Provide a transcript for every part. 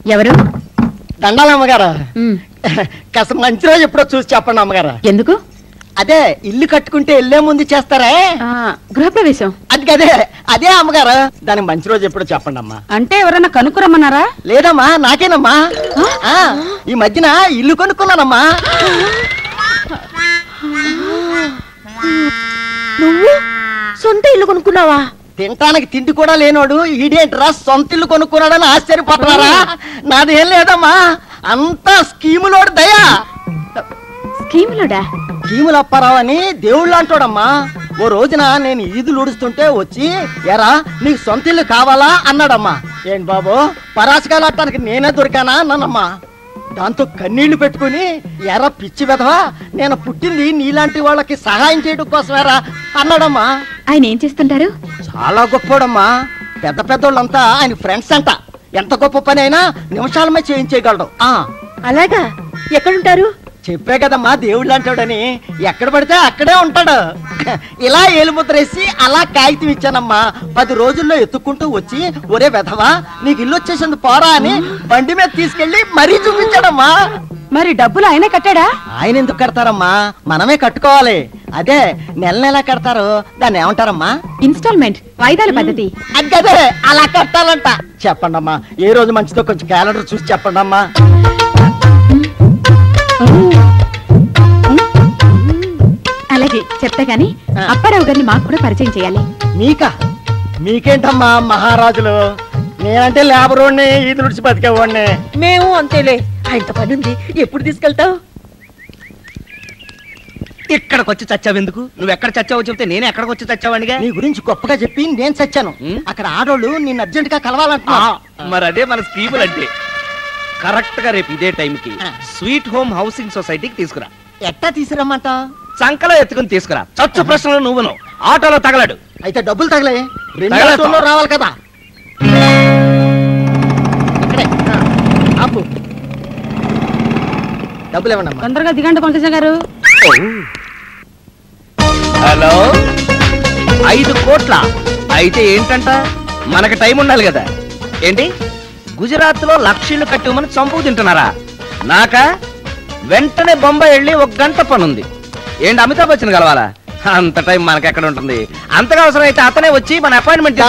ఎవరు దండాలి అమ్మగారు ఉమ్, కాస్త మంచి రోజు ఎప్పుడో చూసి చెప్పండి అమ్మగారు ఎందుకు అదే ఇల్లు కట్టుకుంటే వెళ్ళే ముందు చేస్తారే ఆ, గృహప్రవేశం అది కదే అదే అమ్మగారు దానికి మంచి రోజు ఎప్పుడో చెప్పండి అమ్మా అంటే ఎవరన్నా కనుక్కురమ్మన్నారా లేదమ్మా నాకేనమ్మా ఆ, ఈ మధ్యన ఇల్లు కొనుక్కున్నానమ్మా నువ్వు సొంత ఇల్లు కొనుక్కున్నావా తినటానికి తిండి కూడా లేనోడు ఈడేంట్రా సొంత ఇల్లు కొనుక్కున్నాడని ఆశ్చర్యపోతున్నారా నాదేం లేదమ్మా అంతా స్కీములోడు దయా స్కీములోడా స్కీములు అప్పారావు అని దేవుళ్ళు అంటాడమ్మా ఓ రోజున నేను ఈదులు ఉడుస్తుంటే వచ్చి ఎరా నీకు సొంత ఇల్లు కావాలా అన్నాడమ్మా ఏంటి బాబు పరాశకాలు ఆడటానికి నేనే దొరికానా అన్నానమ్మా దాంతో కన్నీళ్లు పెట్టుకుని ఎరా పిచ్చి వెధవా నేను పుట్టింది నీలాంటి వాళ్ళకి సహాయం చేయడం కోసమేరా అన్నాడమ్మా ఆయన ఏం చేస్తుంటారు చాలా గొప్పోడమ్మా పెద్ద పెద్దోళ్ళంతా ఆయన ఫ్రెండ్స్ అంట ఎంత గొప్ప పని అయినా నిమిషాలమే చేయించేయగలడు ఆ అలాగా ఎక్కడుంటారు చెప్పే కదమ్మా దేవుళ్ళు అంటాడని ఎక్కడ పడితే అక్కడే ఉంటాడు ఇలా ఏలుముద్రేసి అలా కాగితం ఇచ్చానమ్మా పది రోజుల్లో ఎత్తుక్కుంటూ వచ్చి ఒరే వెధవా నీకు ఇల్లు వచ్చేసింది పోరా అని బండి మీద తీసుకెళ్లి మరీ చూపించాడమ్మా మరి డబ్బులు ఆయనే కట్టాడా ఆయన ఎందుకు కడతారమ్మా మనమే కట్టుకోవాలి అదే నెల నెల కడతారు దాన్ని ఏమంటారమ్మా ఇన్స్టాల్మెంట్ వాయిదాల పద్ధతి అది కదే అలా కట్టాలంట చెప్పండి అమ్మా ఏ రోజు మంచిదో కొంచెం క్యాలెండర్ చూసి చెప్పండి అమ్మా అలాగే చెప్తా గాని ఆ. అప్పారావు గారిని మాకు కూడా పరిచయం చేయాలి మీకా మీకేంటమ్మా మహారాజులు నేనంటే లేబరోడ్ని ఈదు నుడిచి బతికేవాడిని మేము అంతేలే ఆయనతో పని ఉంది ఎప్పుడు తీసుకెళ్తావు ఇక్కడికి వచ్చి చచ్చావెందుకు నువ్వు ఎక్కడ చచ్చావో చెప్తే నేను ఎక్కడికి వచ్చి చచ్చావనిగా నీ గురించి గొప్పగా చెప్పి నేను చచ్చాను ఉం? అక్కడ ఆడోళ్ళు నిన్ను అర్జెంట్ గా కలవాలంటున్నా మరి అదే మన స్కీములు అంటే కరెక్ట్ గా రేపు ఇదే టైంకి ఆ. స్వీట్ హోమ్ హౌసింగ్ సొసైటీకి తీసుకురా ఎట్టా తీసుకురమ్మంట సంకలో ఎత్తుకుని తీసుకురా చచ్చు ప్రశ్నలు నువ్వును ఆటోలో తగలడు అయితే డబ్బులు తగలే రెండు తగలేస్తాం. ఆటోల్లో రావాలి కదా ఇక్కడే ఆ, ఆపు డబ్బులు ఇవ్వండి తొందరగా దిగండి పంకజ గారు హలో ఐదు కోట్ల అయితే ఏంటంట మనకి టైం ఉండాలి కదా ఏంటి గుజరాత్ లో లక్షలు కట్టమని చంపుకు తింటున్నారా నాకా వెంటనే బొంబాయి వెళ్ళి ఒక గంట పని ఉంది ఏంటి అమితాబ్ బచ్చన్ కలవాలా అంత టైం మనకి ఎక్కడ ఉంటుంది అంతగా అవసరం అయితే అతనే వచ్చి మన అపాయింట్మెంట్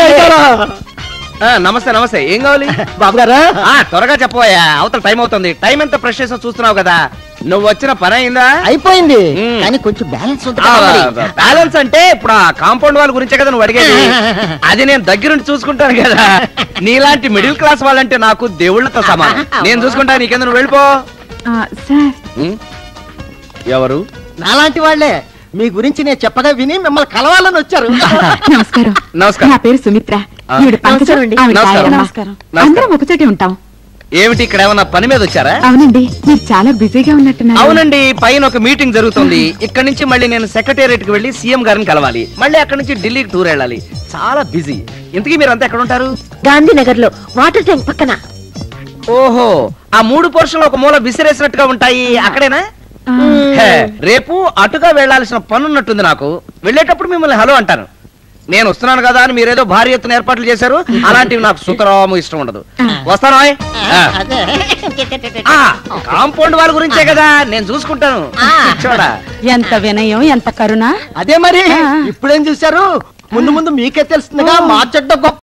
నమస్తే నమస్తే ఏం కావాలి బాబు గారు ఆ త్వరగా చెప్పబోయా అవతల టైం అవుతుంది టైం ఎంత ప్రెష్ చేసో చూస్తున్నావు కదా నువ్వు వచ్చిన పని అయిందా అయిపోయింది ఉం. కానీ కొంచెం బ్యాలెన్స్ ఉంది కదా మరి. బ్యాలెన్స్ అంటే ఇప్పుడు ఆ కాంపౌండ్ వాళ్ళ గురించే కదా నువ్వు అడిగేది అది నేను దగ్గరుండి చూసుకుంటాను కదా నీలాంటి మిడిల్ క్లాస్ వాళ్ళంటే నాకు దేవుళ్ళతో సమానం నేను చూసుకుంటా నీకెందుకు నువ్వు వెళ్ళిపో ఆ, సార్ ఉం? ఎవరు నాలాంటి వాళ్ళే మీ గురించి నేను చెప్పగా విని మిమ్మల్ని కలవాలని వచ్చారు నమస్కారం నమస్కారం. నా పేరు సుమిత్ర ఆ. ఈవిడ పంకజం, నమస్కారం అండి. ఆవిడ నమస్కారం. తాయమ్మ. నమస్కారం. అందరం ఒకచోటే ఉంటాం ఏమిటి ఇక్కడ ఏమన్నా పని మీద వచ్చారా అవునండి మీరు చాలా బిజీగా ఉన్నట్టున్నారు అవునండి పైన ఒక మీటింగ్ జరుగుతుంది ఇక్కడ నుంచి మళ్ళీ నేను సెక్రటేరియట్ కి వెళ్ళి సీఎం గారిని కలవాలి మళ్ళీ అక్కడ నుంచి ఢిల్లీకి టూర్ వెళ్ళాలి చాలా బిజీ ఇంతకీ మీరు అంతా ఎక్కడ ఉంటారు గాంధీనగర్ లో వాటర్ ట్యాంక్ పక్కన ఓహో ఆ మూడు పోర్షన్లు ఒక మూల విసిరేసినట్టుగా ఉంటాయి అక్కడేనా ఆ, హే, రేపు అటుగా వెళ్లాల్సిన పని ఉన్నట్టుంది నాకు వెళ్ళేటప్పుడు మిమ్మల్ని హలో అంటాను నేను వస్తున్నాను కదా అని మీరేదో భారీ ఎత్తున ఏర్పాట్లు చేశారు అలాంటివి నాకు సుతరాము ఇష్టం ఉండదు వస్తాను ఓయ్. ఆ. అదే ఆ, కాంపౌండ్ వాళ్ళ గురించే కదా నేను చూసుకుంటాను చూడా ఎంత వినయం ఎంత కరుణ అదే మరి ఆ. ఇప్పుడేం చూశారు ముందు ముందు మీకే తెలుస్తుందిగా మా చెడ్డ గొప్ప